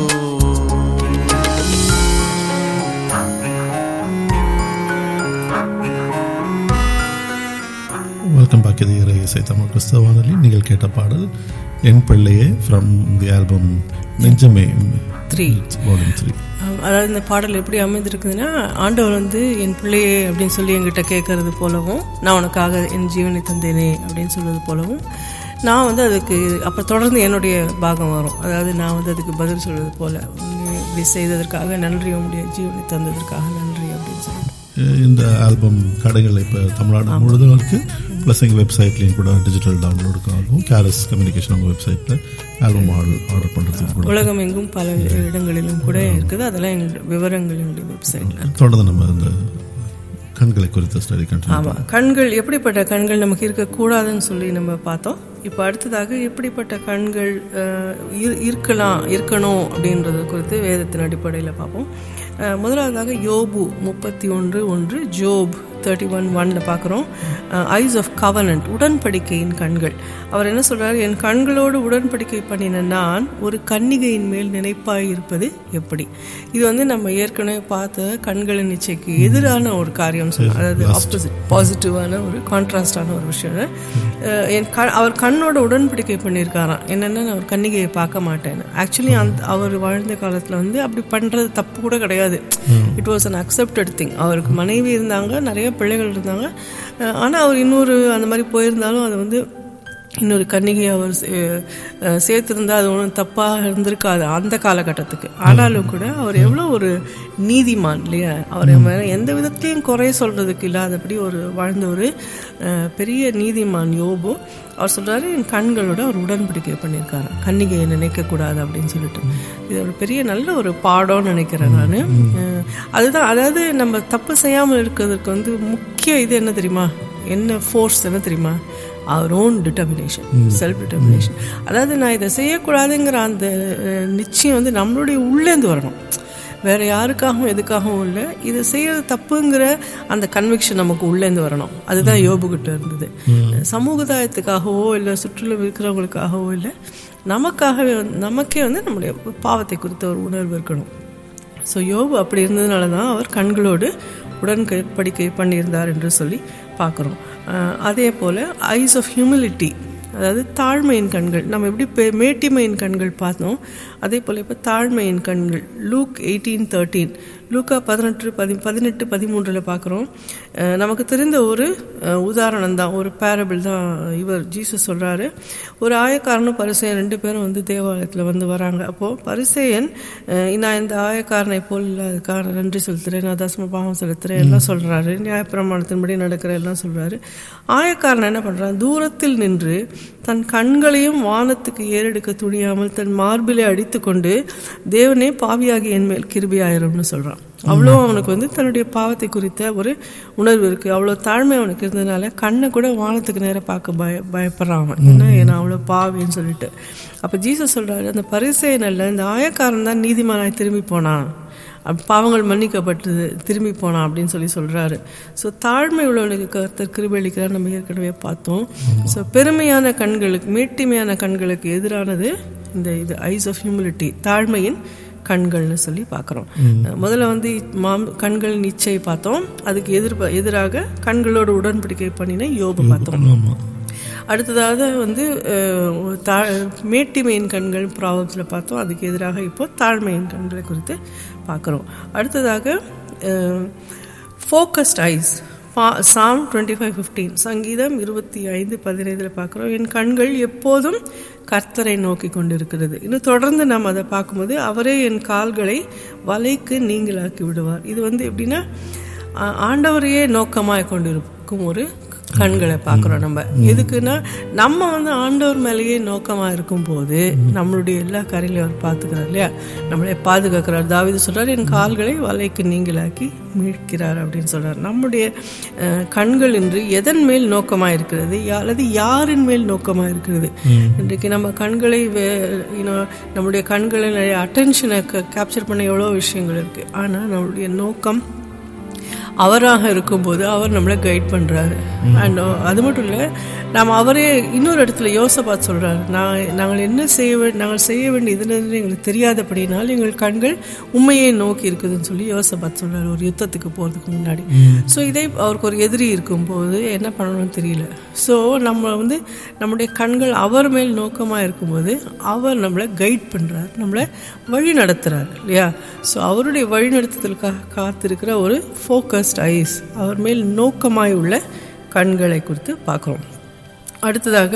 வெல்கம் பேக் இது இறை இசை தமிழ் கிறிஸ்தவ வானொலி நீங்கள் கேட்ட பாடல் என் பிள்ளையே from the album Nenjame three volume three அதாவது இந்த பாடல் எப்படி அமைந்திருக்குதுன்னா ஆண்டவர் வந்து என் பிள்ளையே அப்படின்னு சொல்லி என்கிட்ட கேட்கறது போலவும் நான் உனக்காக என் ஜீவனை தந்தேனே அப்படின்னு சொல்றது போலவும் நான் வந்து அதுக்கு அப்போ தொடர்ந்து என்னுடைய பாகம் வரும் அதாவது நான் வந்து அதுக்கு பதில் சொல்றது போல நீ இப்படி செய்ததற்காக நன்றி உங்களுடைய ஜீவனை தந்ததற்காக நன்றி அப்படின்னு சொல்லிட்டு இந்த ஆல்பம் கடைகள் இப்போ தமிழ்நாடு முழுதும் இருக்கு ப்ளஸ் எங்கள் வெப்சைட்லேயும் கூட டிஜிட்டல் டவுன்லோடுக்கும் ஆகும் கேரஸ் கம்யூனிகேஷன் உங்கள் வெப்சைட்டில் ஆல்பம் ஆர்டர் ஆர்டர் பண்ணுறதுக்கு கூட உலகம் எங்கும் பல இடங்களிலும் கூட இருக்குது அதெல்லாம் எங்களுடைய விவரங்கள் எங்களுடைய வெப்சைட்டில் தொடர்ந்து நம்ம இந்த கண்களை குறித்த ஸ்டடி கண்டினியூ ஆமாம் கண்கள் எப்படிப்பட்ட கண்கள் நமக்கு இருக்கக்கூடாதுன்னு சொல்லி நம்ம பார்த்தோம் இப்போ அடுத்ததாக எப்படிப்பட்ட கண்கள் அஹ், இரு- இருக்கலாம் இருக்கணும் அப்படின்றத குறித்து வேதத்தின் அடிப்படையில் பார்ப்போம் அஹ், முதலாவதாக யோபு முப்பத்தி ஒன்று ஒன்று ஜோப் தேர்ட்டி ஒன் ஒனில் பார்க்குறோம் ஐஸ் ஆஃப் கவனன்ட் உடன்படிக்கையின் கண்கள் அவர் என்ன சொல்றாரு என் கண்களோடு உடன்படிக்கை பண்ணின நான் ஒரு கன்னிகையின் மேல் நினைப்பாய் இருப்பது எப்படி இது வந்து நம்ம ஏற்கனவே பார்த்த கண்களின் இச்சைக்கு எதிரான ஒரு காரியம் சொல்லலாம் அதாவது ஆப்போசிட் பாசிட்டிவான ஒரு கான்ட்ராஸ்டான ஒரு விஷயம் அஹ் என் க அவர் கண்ணோட உடன்படிக்கை பண்ணியிருக்காராம் என்னென்னா நான் ஒரு கன்னிகையை பார்க்க மாட்டேன்னு ஆக்சுவலி அந்த அவர் வாழ்ந்த காலத்தில் வந்து அப்படி பண்ணுறது தப்பு கூட கிடையாது it was an accepted thing அவருக்கு மனைவி இருந்தாங்க நிறைய பிள்ளைகள் இருந்தாங்க அஹ் ஆனா அவர் இன்னொரு அந்த மாதிரி போயிருந்தாலும் அது வந்து இன்னொரு கன்னிகை அவர் சே- அஹ் சேர்த்திருந்தா அது ஒன்றும் தப்பாக இருந்திருக்காது அந்த காலகட்டத்துக்கு ஆனாலும் கூட அவர் எவ்வளோ ஒரு நீதிமான் இல்லையா அவர் மேலே எந்த விதத்திலையும் குறை சொல்றதுக்கு இல்லாதபடி ஒரு வாழ்ந்த ஒரு அஹ், பெரிய நீதிமான் யோபு அவர் சொல்றாரு என் கண்களோட அவர் உடன்படிக்கை பண்ணியிருக்காரு கன்னிகையை நினைக்கக்கூடாது அப்படின்னு சொல்லிட்டு இது ஒரு பெரிய நல்ல ஒரு பாடம்னு நினைக்கிறேன் நான் அதுதான் அதாவது நம்ம தப்பு செய்யாமல் இருக்கிறதுக்கு வந்து முக்கிய இது என்ன தெரியுமா என்ன ஃபோர்ஸ் என்ன தெரியுமா அவர் ஓன் டிட்டர்மினேஷன் செல்ஃப் டிட்டர்மினேஷன் அதாவது நான் இதை செய்யக்கூடாதுங்கிற அந்த அஹ், நிச்சயம் வந்து நம்மளுடைய உள்ளேந்து வரணும் வேற யாருக்காகவும் எதுக்காகவும் இல்லை இது செய்யறது தப்புங்கிற அந்த கன்விக்ஷன் நமக்கு உள்ளேந்து வரணும் அதுதான் யோபுகிட்ட இருந்தது சமூகதாயத்துக்காகவோ இல்லை சுற்றுலா இருக்கிறவங்களுக்காகவோ இல்லை நமக்காகவே வந்து- நமக்கே வந்து நம்முடைய பாவத்தை குறித்த ஒரு உணர்வு இருக்கணும் ஸோ யோபு அப்படி இருந்ததுனால தான் அவர் கண்களோடு உடன்படிக்கை பண்ணியிருந்தார் என்று சொல்லி பார்க்குறோம் அதே போல் ஐஸ் ஆஃப் ஹியூமிலிட்டி அதாவது தாழ்மையின் கண்கள் நம்ம எப்படி பெ- மேட்டிமையின் கண்கள் பார்த்தோம் அதே போல் இப்போ தாழ்மையின் கண்கள் லூக் எயிட்டீன் தேர்ட்டீன் லூக்கா பதினெட்டு பதி பதினெட்டு பதிமூன்றில் பார்க்குறோம் நமக்கு தெரிந்த ஒரு அஹ், உதாரணம் தான் ஒரு பேரபிள் தான் இவர் ஜீசஸ் சொல்கிறாரு ஒரு ஆயக்காரனும் பரிசெயன் ரெண்டு பேரும் வந்து தேவாலயத்தில் வந்து வராங்க அப்போது பரிசெயன் அஹ், நான் இந்த ஆயக்காரனை போல் இல்லாதக்காரன் நன்றி செலுத்துறேன் நான் தசம பாவம் செலுத்துறேன் எல்லாம் சொல்கிறாரு நியாயப்பிரமாணத்தின்படி நடக்கிற எல்லாம் சொல்கிறாரு ஆயக்காரன் என்ன பண்ணுறான் தூரத்தில் நின்று தன் கண்களையும் வானத்துக்கு ஏறெடுக்க துணியாமல் தன் மார்பிலே அடித்துக்கொண்டு தேவனே பாவியாகி என் மேல் கிருபியாயிரும்னு சொல்கிறான் அவ்வளோ அவனுக்கு வந்து தன்னுடைய பாவத்தை குறித்த ஒரு உணர்வு இருக்கு அவ்வளோ தாழ்மை அவனுக்கு இருந்ததுனால கண்ணை கூட வானத்துக்கு நேரா பார்க்க பய பயப்படுறான் அவன் ஏன்னா ஏன்னா அவ்வளோ பாவின்னு சொல்லிட்டு அப்போ ஜீசஸ் சொல்றாரு அந்த பரிசேயன் அல்ல இந்த ஆயக்காரன் தான் நீதிமானாய் திரும்பி போனான் அப்ப பாவங்கள் மன்னிக்கப்பட்டது திரும்பி போனான் அப்படின்னு சொல்லி சொல்றாரு ஸோ தாழ்மை உள்ளவனுக்கு கர்த்தர் கிருபளிக்கிறார் நம்ம ஏற்கனவே பார்த்தோம் ஸோ பெருமையான கண்களுக்கு மேட்டிமையான கண்களுக்கு எதிரானது இந்த இது ஐஸ் ஆஃப் ஹியூமிலிட்டி தாழ்மையின் கண்கள்னு சொல்லி பார்க்குறோம் முதல்ல வந்து மாம் கண்களின் இச்சை பார்த்தோம் அதுக்கு எதிர்ப எதிராக கண்களோட உடன்படிக்கை பண்ணின யோபு பார்த்தோம் ஆமாம் அடுத்ததாக வந்து அஹ், ஒரு தா மேட்டிமையின் கண்கள் ப்ராப்ளத்தில் பார்த்தோம் அதுக்கு எதிராக இப்போ தாழ்மையின் கண்களை குறித்து பார்க்குறோம் அடுத்ததாக focused eyes psalm twenty five fifteen சங்கீதம் இருபத்தி ஐந்து பதினைந்தில் பார்க்குறோம் என் கண்கள் எப்போதும் கர்த்தரை நோக்கி கொண்டிருக்கிறது இன்னும் தொடர்ந்து நம்ம அதை பார்க்கும்போது அவரே என் கால்களை வலைக்கு நீங்களாக்கி விடுவார் இது வந்து எப்படின்னா ஆ- ஆண்டவரையே நோக்கமாக கொண்டிருக்கும் ஒரு கண்களை பார்க்குறோம் நம்ம எதுக்குன்னா நம்ம வந்து ஆண்டவர் மேலேயே நோக்கமாக இருக்கும்போது நம்மளுடைய எல்லா காரியங்களையும் அவர் பார்த்துக்கிறார் இல்லையா நம்மளை பாதுகாக்கிறார் தாவிது சொல்றார் என் கால்களை வலைக்கு நீங்களாக்கி மீட்கிறார் அப்படின்னு சொல்றார் நம்முடைய அஹ், கண்கள் இன்று எதன் மேல் நோக்கமாக இருக்கிறது யா- அல்லது யாரின் மேல் நோக்கமாக இருக்கிறது இன்றைக்கு நம்ம கண்களை வே- you know, நம்முடைய கண்களை நிறைய அட்டென்ஷனை கேப்சர் பண்ண எவ்வளோ விஷயங்கள் இருக்கு ஆனால் நம்மளுடைய நோக்கம் அவராக இருக்கும்போது அவர் நம்மளை கைட் பண்ணுறாரு அண்ட் அது மட்டும் இல்லை நாம் அவரே இன்னொரு இடத்துல யோசபாத் சொல்கிறாரு நான் நாங்கள் என்ன செய்ய வே- நாங்கள் செய்ய வேண்டியது என்னன்னு எங்களுக்கு தெரியாதபடினால் எங்கள் கண்கள் உண்மையை நோக்கி இருக்குதுன்னு சொல்லி யோசபாத் சொல்கிறார் ஒரு யுத்தத்துக்கு போகிறதுக்கு முன்னாடி ஸோ இதே அவருக்கு ஒரு எதிரி இருக்கும்போது என்ன பண்ணணும்னு தெரியல ஸோ நம்ம வந்து நம்முடைய கண்கள் அவர் மேல் நோக்கமாக இருக்கும்போது அவர் நம்மளை கைட் பண்ணுறார் நம்மளை வழி நடத்துகிறார் இல்லையா ஸோ அவருடைய வழிநடத்துதலுக்காக காத்திருக்கிற ஒரு ஃபோக்கஸ்ட் ஐஸ் அவர் மேல் நோக்கமாய் உள்ள கண்களை குறித்து பார்க்குறோம் அடுத்ததாக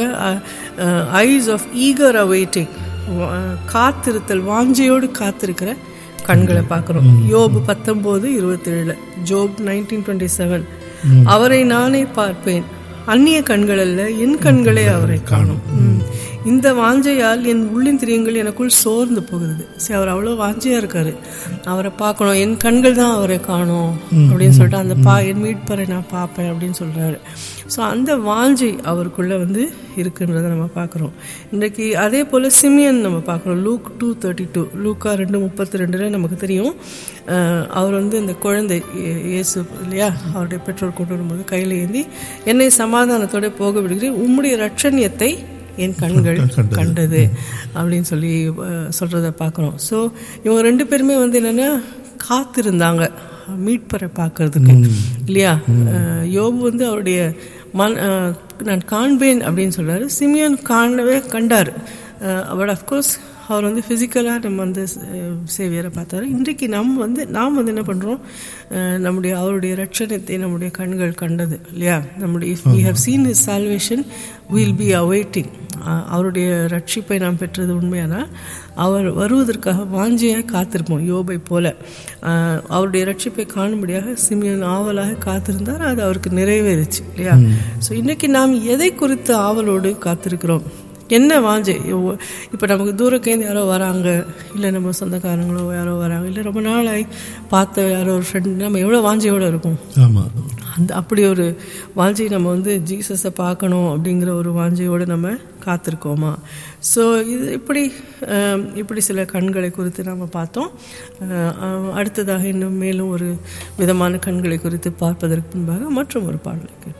ஐஸ் ஆஃப் ஈகர் அவைட்டிங் காத்திருத்தல் வாஞ்சையோடு காத்திருக்கிற கண்களை பார்க்குறோம் யோபு பத்தொம்போது இருபத்தேழு ஜோப் நைன்டீன் டுவெண்ட்டி செவன் அவரை நானே பார்ப்பேன் அந்நிய கண்கள் அல்ல என் கண்களே அவரை காணும் ம். இந்த வாஞ்சையால் என் உள்ளிந்திரியங்கள் எனக்குள் சோர்ந்து போகிறது சரி அவர் அவ்வளோ வாஞ்சையா இருக்காரு அவரை பார்க்கணும் என் கண்கள் தான் அவரை காணும் அப்படின்னு சொல்லிட்டு அந்த பா என் மீட்பரை நான் பார்ப்பேன் அப்படின்னு சொல்றாரு ஸோ அந்த வாஞ்சை அவருக்குள்ள வந்து இருக்குன்றதை நம்ம பார்க்குறோம் இன்றைக்கு அதே போல் சிமியன் நம்ம பார்க்குறோம் லூக் டூ தேர்ட்டி டூ லூக்கா ரெண்டு முப்பத்தி ரெண்டுல நமக்கு தெரியும் அஹ், அவர் வந்து இந்த குழந்தை இயே- இயேசு இல்லையா அவருடைய பெற்றோர் கொண்டு வரும்போது கையில் ஏந்தி என்னை சமாதானத்தோட போக விடுகிறேன் உம்முடைய ரட்சணியத்தை என் கண்கள் கண்டது அப்படின்னு சொல்லி அஹ், சொல்றத பார்க்குறோம் ஸோ இவங்க ரெண்டு பேருமே வந்து என்னன்னா காத்திருந்தாங்க மீட்பரை பார்க்கறதுக்கு இல்லையா அஹ், யோபு வந்து அவருடைய மன் அஹ், நான் காண்பேன் அப்படின்னு சொல்றாரு சிமியன் காணவே கண்டார் பட் அஃப்கோர்ஸ் அவர் வந்து ஃபிசிக்கலாக நம்ம வந்து சேவியரை பார்த்தாரு இன்றைக்கு நம்ம வந்து நாம் வந்து என்ன பண்ணுறோம் நம்முடைய அவருடைய ரட்சணத்தை நம்முடைய கண்கள் கண்டது இல்லையா நம்முடைய if we have seen is salvation will be awaiting அவருடைய ரட்சிப்பை நாம் பெற்றது உண்மையானா அவர் வருவதற்காக வாஞ்சியாக காத்திருப்போம் யோபை போல அஹ், அவருடைய ரட்சிப்பை காணும்படியாக சிமியன் ஆவலாக காத்திருந்தார் அது அவருக்கு நிறைவேறுச்சு இல்லையா ஸோ இன்னைக்கு நாம் எதை குறித்து ஆவலோடு காத்திருக்கிறோம் என்ன வாஞ்சை இப்போ நமக்கு தூரக்கேந்து யாரோ வராங்க இல்லை நம்ம சொந்தக்காரங்களோ யாரோ வராங்க இல்லை ரொம்ப நாளாய் பார்த்த யாரோ ஒரு ஃப்ரெண்ட் நம்ம எவ்வளோ வாஞ்சையோடு இருக்கும் ஆமாம் அந்த அப்படி ஒரு வாஞ்சை நம்ம வந்து ஜீசஸை பார்க்கணும் அப்படிங்கிற ஒரு வாஞ்சையோடு நம்ம காத்திருக்கோமா ஸோ இது இப்படி அஹ், இப்படி சில கண்களை குறித்து நாம் பார்த்தோம் அஹ், அஹ், அடுத்ததாக இன்னும் மேலும் ஒரு விதமான கண்களை குறித்து பார்ப்பதற்கு முன்பாக மற்றும் ஒரு பாடலை கேட்போம்.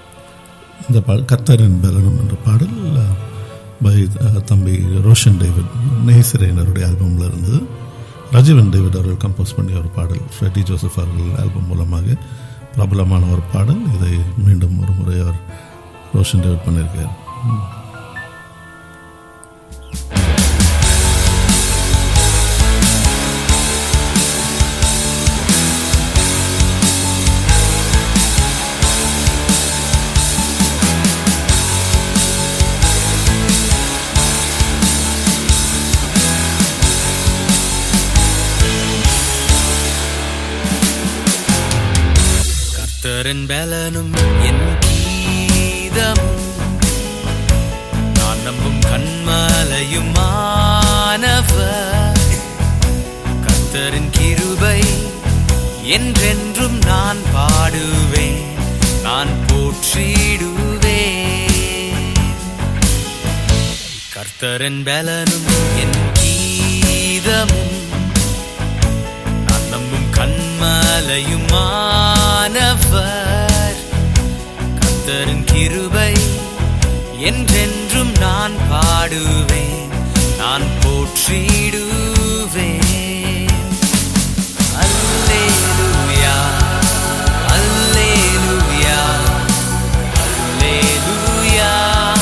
இந்த பாடல் கர்த்தரின் பலனம் என்ற பாடல் பை தம்பி ரோஷன் டேவிட் நேசரேனருடைய ஆல்பம்ல இருந்து ரஜீவன் டேவிட் அவர்கள் கம்போஸ் பண்ணிய ஒரு பாடல் ஃப்ரெட்டி ஜோசப் அவர்கள் ஆல்பம் மூலமாக பிரபலமான ஒரு பாடல் இதை மீண்டும் ஒரு முறை அவர் ரோஷன் டேவிட் பண்ணியிருக்கார் ம். கர்த்தரின் பலனும் என் கீதமும் நான் நம்பும் கண்மலையும் மாணவர் கர்த்தரின் கிருபை என்றென்றும் நான் பாடுவேன் நான் போற்றிடுவேன் கர்த்தரின் பலனும் என் கீதமும் நான் நம்பும் கண்மலையும் மாணவர் கர்த்தரின் கிருபை என்றென்றும் நான் பாடுவேன் நான் போற்றிடுவேன் அல்லேலூயா அல்லேலூயா அல்லேலூயா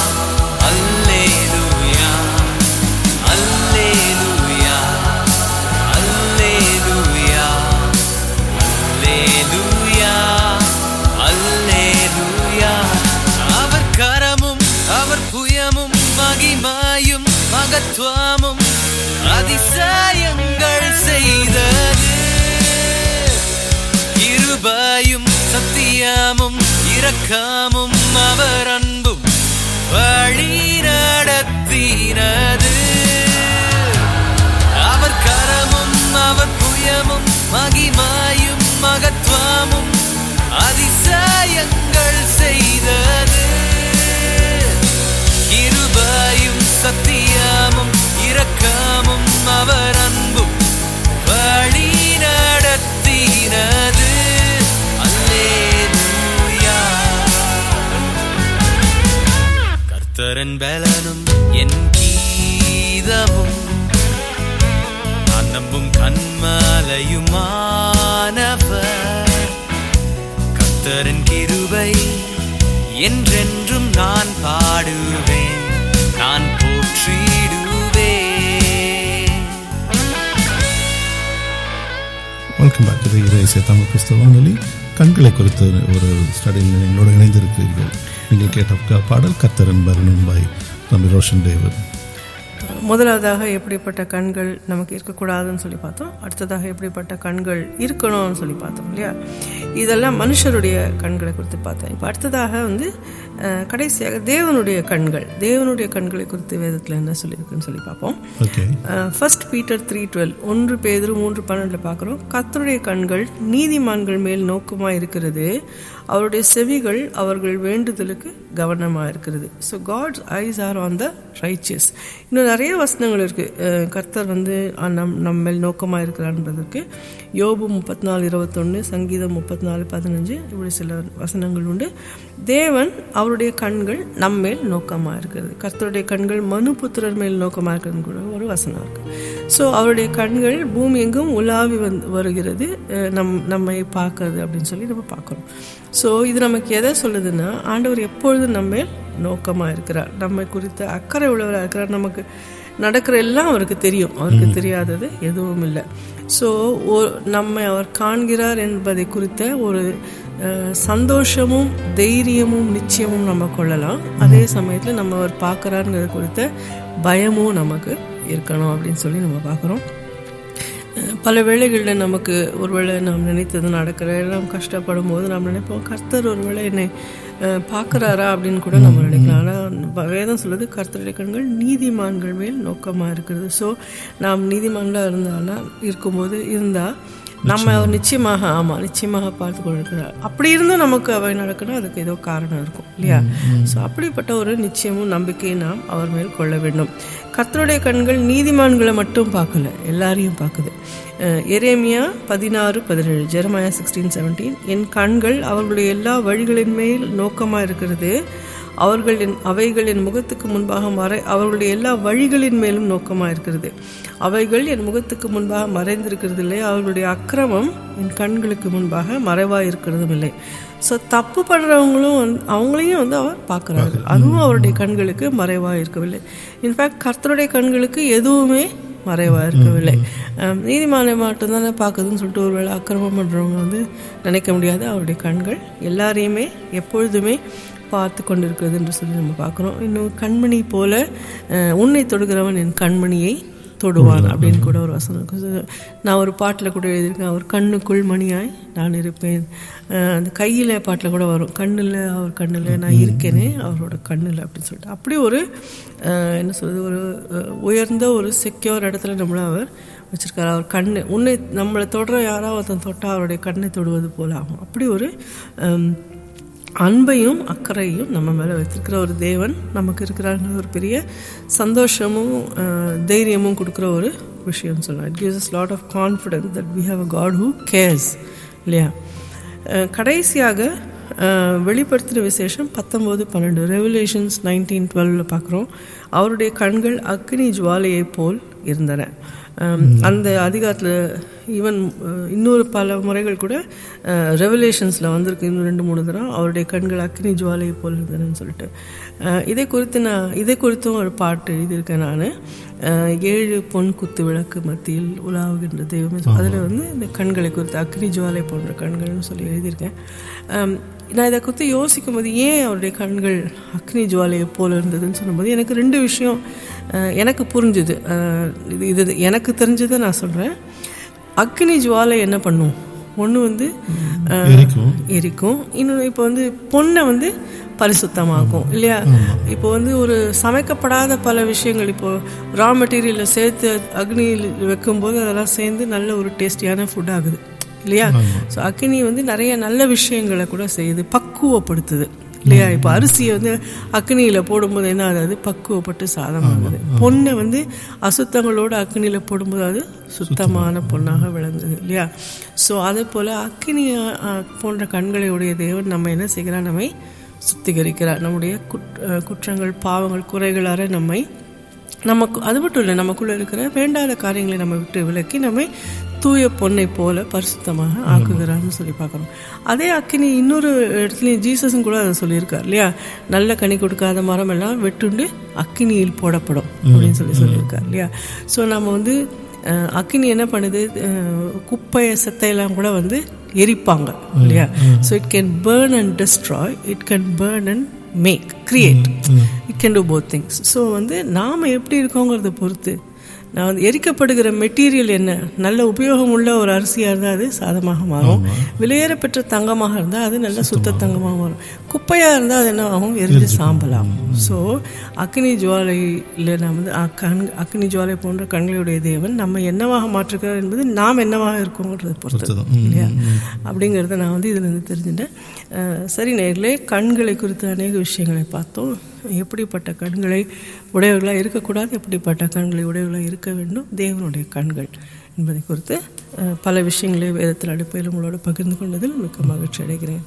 அல்லேலூயா அல்லேலூயா அல்லேலூயா அல்லேலூயா அல்லேலூயா அவர் கரமும் அவர் புயமும் மகிமாயும் மகத்துவமும் அதிசயங்கள் செய்தது கிருபையும் சத்தியமும் இரக்கமும் அவர் அன்பும் வழி நடத்தினது அவர் கரமும் அவர் புயமும் மகிமாயும் மகத்துவமும் அதிசயங்கள் செய்தது கிருபையும் சத்தியமும் இரக்கமும் அவர் அன்பும் வழி நடத்தினது அல்லேலூயா கர்த்தரன் பலனும் என் கீதமும் நான் நம்பும் கண்மாலையுமானவர் கர்த்தரின் கிருபை என்றென்றும் நான் பாடுவேன் நான் போற்றிடுவேன் வெல்கம் பேக் இது இறைசிய தமிழ் கிறிஸ்தவ வானொலி கண்களை குறித்த ஒரு ஸ்டடியில் எங்களோடு இணைந்திருக்கிறீர்கள் நீங்கள் கேட்ட பாடல் கத்தரன் பரணும் பாய் தம்பி ரோஷன் டேவிட் முதலாவதாக எப்படிப்பட்ட கண்கள் நமக்கு இருக்கக்கூடாதுன்னு சொல்லி பார்த்தோம் அடுத்ததாக எப்படிப்பட்ட கண்கள் இருக்கணும்னு சொல்லி பார்த்தோம் இல்லையா இதெல்லாம் மனுஷருடைய கண்களை குறித்து பார்த்தோம் இப்போ அடுத்ததாக வந்து அஹ், கடைசியாக தேவனுடைய கண்கள் தேவனுடைய கண்களை குறித்து வேதத்தில் என்ன சொல்லியிருக்குன்னு சொல்லி பார்ப்போம் okay first Peter three twelve ஒன்று பேதுரு மூன்று பன்னெண்டில் பார்க்குறோம் கர்த்தருடைய கண்கள் நீதிமான்கள் மேல் நோக்கமாக இருக்கிறது அவருடைய செவிகள் அவர்கள் வேண்டுதலுக்கு கவனமாக இருக்கிறது so God's eyes are on the righteous இன்னும் நிறைய வசனங்கள் இருக்குது கர்த்தர் வந்து அஹ், நம் நம்ம மேல் நோக்கமாக இருக்கிறான்றதுக்கு யோபு முப்பத்தி நாலு இருபத்தொன்று சங்கீதம் முப்பத்தி நாலு பதினஞ்சு இப்படி சில வசனங்கள் உண்டு தேவன் அவருடைய கண்கள் நம்மேல் நோக்கமாக இருக்கிறது கர்த்தருடைய கண்கள் மனுபுத்திரர் மேல் நோக்கமாக இருக்கிறது கூட ஒரு வசனம் இருக்கு ஸோ அவருடைய கண்கள் பூமி எங்கும் உலாவி வந்து வருகிறது அஹ் நம் நம்மை பார்க்கறது அப்படின்னு சொல்லி நம்ம பார்க்குறோம் ஸோ இது நமக்கு எதை சொல்லுதுன்னா ஆண்டவர் எப்பொழுதும் நம்மேல் நோக்கமாக இருக்கிறார் நம்மை குறித்த அக்கறை உள்ளவராக இருக்கிறார் நமக்கு நடக்கிற எல்லாம் அவருக்கு தெரியும் அவருக்கு தெரியாதது எதுவும் இல்லை ஸோ நம்மை அவர் காண்கிறார் என்பதை குறித்த ஒரு அஹ், சந்தோஷமும் தைரியமும் நிச்சயமும் நம்ம கொள்ளலாம் அதே சமயத்தில் நம்ம அவர் பார்க்குறாருங்கிறது குறித்த பயமும் நமக்கு இருக்கணும் அப்படின்னு சொல்லி நம்ம பார்க்குறோம் அஹ் பல வேளைகளில் நமக்கு ஒருவேளை நாம் நினைத்தது நடக்கிற எல்லாம் கஷ்டப்படும் போது நாம் நினைப்போம் கர்த்தர் ஒருவேளை என்னை அஹ், பார்க்கறாரா அப்படின்னு கூட நம்ம நினைக்கலாம் ஆனால் வேதம் சொல்லுது கர்த்தருடைய கண்கள் நீதிமான்கள் மேல் நோக்கமாக இருக்கிறது ஸோ நாம் நீதிமான்களாக இருந்தானா இருக்கும்போது இருந்தால் நம்ம அவர் நிச்சயமாக ஆமாம் நிச்சயமாக பார்த்து கொண்டிருக்கிறார் அப்படி இருந்தும் நமக்கு அவை நடக்கணும் அதுக்கு ஏதோ காரணம் இருக்கும் இல்லையா ஸோ அப்படிப்பட்ட ஒரு நிச்சயமும் நம்பிக்கையும் நாம் அவர் மேல் கொள்ள வேண்டும் கர்த்தருடைய கண்கள் நீதிமான்களை மட்டும் பார்க்கல எல்லாரையும் பார்க்குது அஹ் எரேமியா பதினாறு பதினேழு ஜெரமாயா சிக்ஸ்டீன் செவன்டீன் என் கண்கள் அவர்களுடைய எல்லா வழிகளின் மேல் நோக்கமாக இருக்கிறது அவர்களின் அவைகள் என் முகத்துக்கு முன்பாக மறை அவர்களுடைய எல்லா வழிகளின் மேலும் நோக்கமாக இருக்கிறது அவைகள் என் முகத்துக்கு முன்பாக மறைந்திருக்கிறது இல்லை அவர்களுடைய அக்கிரமம் என் கண்களுக்கு முன்பாக மறைவாக இருக்கிறதும் இல்லை ஸோ தப்பு பண்ணுறவங்களும் வந்து அவங்களையும் வந்து அவர் பார்க்குறாரு அதுவும் அவருடைய கண்களுக்கு மறைவாக இருக்கவில்லை இன்ஃபேக்ட் கர்த்தருடைய கண்களுக்கு எதுவுமே மறைவாக இருக்கவில்லை அஹ் நீதிமானை மட்டும்தானே பார்க்குதுன்னு சொல்லிட்டு ஒருவேளை அக்கிரமம் பண்ணுறவங்க வந்து நினைக்க முடியாது அவருடைய கண்கள் எல்லாரையுமே எப்பொழுதுமே பார்த்து கொண்டிருக்கிறது என்று சொல்லி நம்ம பார்க்குறோம் இன்னும் கண்மணி போல அஹ், உன்னை தொடுகிறவன் என் கண்மணியை தொடுவான் அப்படின்னு கூட ஒரு வசனம் இருக்கு So, நான் ஒரு பாட்டில் கூட எழுதியிருக்கேன் அவர் கண்ணுக்குள் மணியாய் நான் இருப்பேன் அஹ், அந்த கையில் பாட்டில் கூட வரும் கண்ணில் அவர் கண்ணில் நான் இருக்கேனே அவரோட கண்ணில் அப்படின்னு சொல்லிட்டு அப்படி ஒரு அஹ், என்ன சொல்றது ஒரு அஹ், உயர்ந்த ஒரு செக்யூர் இடத்துல நம்மள அவர் வச்சிருக்காரு அவர் கண்ணு உன்னை நம்மளை தொடுற யாராவது ஒருத்தன் தொட்டால் அவருடைய கண்ணை தொடுவது போல ஆகும் அப்படி ஒரு அம், அன்பையும் அக்கறையும் நம்ம மேலே வச்சிருக்கிற ஒரு தேவன் நமக்கு இருக்கிறாங்க ஒரு பெரிய சந்தோஷமும் அஹ், தைரியமும் கொடுக்குற ஒரு விஷயம்னு சொல்லலாம் it gives lot of confidence that we have a God who cares இல்லையா அஹ், கடைசியாக அஹ், வெளிப்படுத்தின விசேஷம் பத்தொம்போது பன்னெண்டு ரெவலேஷன்ஸ் நைன்டீன் டுவெல்வில் பார்க்குறோம் அவருடைய கண்கள் அக்னி ஜுவாலையைப் போல் இருந்தன அஹ், அந்த அதிகாரத்தில் ஈவன் இன்னொரு பல முறைகள் கூட ரெவலேஷன்ஸில் வந்திருக்கு இன்னும் ரெண்டு மூணு தரம் அவருடைய கண்கள் அக்னி ஜுவாலையை போல் இருந்ததுன்னு சொல்லிட்டு அஹ், இதை குறித்து நான் இதை குறித்தும் ஒரு பாட்டு எழுதியிருக்கேன் நான் ஏழு பொன் குத்து விளக்கு மத்தியில் உலாவுகின்ற தெய்வமே அதில் வந்து இந்த கண்களை குறித்து அக்னி ஜுவாலை போன்ற கண்கள்னு சொல்லி எழுதியிருக்கேன் அம், நான் இதை குறித்து யோசிக்கும் போது ஏன் அவருடைய கண்கள் அக்னி ஜுவாலையை போல இருந்ததுன்னு சொல்லும்போது எனக்கு ரெண்டு விஷயம் அஹ், எனக்கு புரிஞ்சுது அஹ், இது இது எனக்கு தெரிஞ்சதை நான் சொல்கிறேன் அக்னி ஜுவாலை என்ன பண்ணும் ஒன்று வந்து அஹ், எரிக்கும் எரிக்கும் இன்னொன்று இப்போ வந்து பொண்ணை வந்து பரிசுத்தமாக்கும் இல்லையா இப்போ வந்து ஒரு சமைக்கப்படாத பல விஷயங்கள் இப்போ ரா மெட்டீரியலை சேர்த்து அக்னியில் வைக்கும்போது அதெல்லாம் சேர்ந்து நல்ல ஒரு டேஸ்டியான ஃபுட் ஆகுது இல்லையா ஸோ அக்னி வந்து நிறைய நல்ல விஷயங்களை கூட செய்யுது பக்குவப்படுத்துது இல்லையா இப்போ அரிசியை வந்து அக்னியில் போடும்போது என்ன ஆகுது பக்குவப்பட்டு சாதம் ஆகுது பொண்ணை வந்து அசுத்தங்களோட அக்னியில் போடும்போது அது சுத்தமான பொண்ணாக விளங்குது இல்லையா ஸோ அதே போல் அக்னி அஹ், போன்ற கண்களை உடைய தேவன் நம்ம என்ன செய்கிறார் நம்மை சுத்திகரிக்கிறார் நம்முடைய குட் அஹ், குற்றங்கள் பாவங்கள் குறைகளார நம்மை நமக்கு அது மட்டும் இல்லை நமக்குள்ள இருக்கிற வேண்டாத காரியங்களை நம்ம விட்டு விலக்கி நம்மை தூய பொன்னை போல பரிசுத்தமாக ஆக்குகிறான்னு சொல்லி பார்க்குறோம் அதே அக்கினி இன்னொரு இடத்துலையும் ஜீசஸும் கூட அதை சொல்லியிருக்கார் இல்லையா நல்ல கனி கொடுக்காத மரம் எல்லாம் வெட்டுண்டு அக்கினியில் போடப்படும் அப்படின்னு சொல்லி சொல்லியிருக்கார் இல்லையா ஸோ நம்ம வந்து அஹ், அக்கினி என்ன பண்ணுது அஹ், குப்பையை செத்தையெல்லாம் கூட வந்து எரிப்பாங்க இல்லையா so it can burn and destroy it can burn and make create it can do both things so வந்து நாம் எப்படி இருக்கோங்கிறத பொறுத்து நான் வந்து எரிக்கப்படுகிற மெட்டீரியல் என்ன நல்ல உபயோகம் உள்ள ஒரு அரிசியாக இருந்தால் அது சாதமாக மாறும் விலையேறப்பெற்ற தங்கமாக இருந்தால் அது நல்ல சுத்த தங்கமாக மாறும் குப்பையாக இருந்தால் அது என்ன ஆகும் எரிஞ்சு சாம்பலாகும் ஸோ அக்னி ஜுவாலையில் நான் வந்து அ- கண் அக்னி ஜுவாலை போன்ற கண்களுடைய தேவன் நம்ம என்னவாக மாற்றுக்கிறார் என்பது நாம் என்னவாக இருக்கோங்கிறத பொறுத்து பொறுத்துதான். ம், இல்லையா அப்படிங்கிறத நான் வந்து இதில் இருந்து தெரிஞ்சுட்டேன் அஹ், சரி நேர்களே கண்களை குறித்து அநேக விஷயங்களை பார்த்தோம் எப்படிப்பட்ட கண்களை உடையவர்களாக இருக்கக்கூடாது எப்படிப்பட்ட கண்களை உடையவர்களாக இருக்க வேண்டும் தேவனுடைய கண்கள் என்பதை குறித்து அஹ், பல விஷயங்களை வேதத்தில் அடிப்படையில் உங்களோட பகிர்ந்து கொண்டதில் மிக்க மகிழ்ச்சி அடைகிறேன்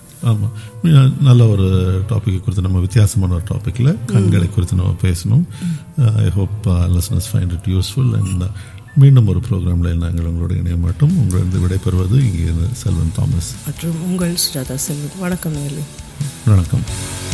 ஆமாம் நல்ல ஒரு டாப்பிக்கை குறித்து நம்ம வித்தியாசமான ஒரு டாப்பிக்கில் கண்களை குறித்து நம்ம பேசணும் I hope listeners find it useful and மீண்டும் ஒரு ப்ரோக்ராமில் நாங்கள் உங்களோட இணைய மாட்டோம் உங்களிடம் விடைபெறுவது இங்கே செல்வன் தாமஸ் மற்றும் உங்கள் சுஜாதா செல்வன் வணக்கம் நேர்களே வணக்கம்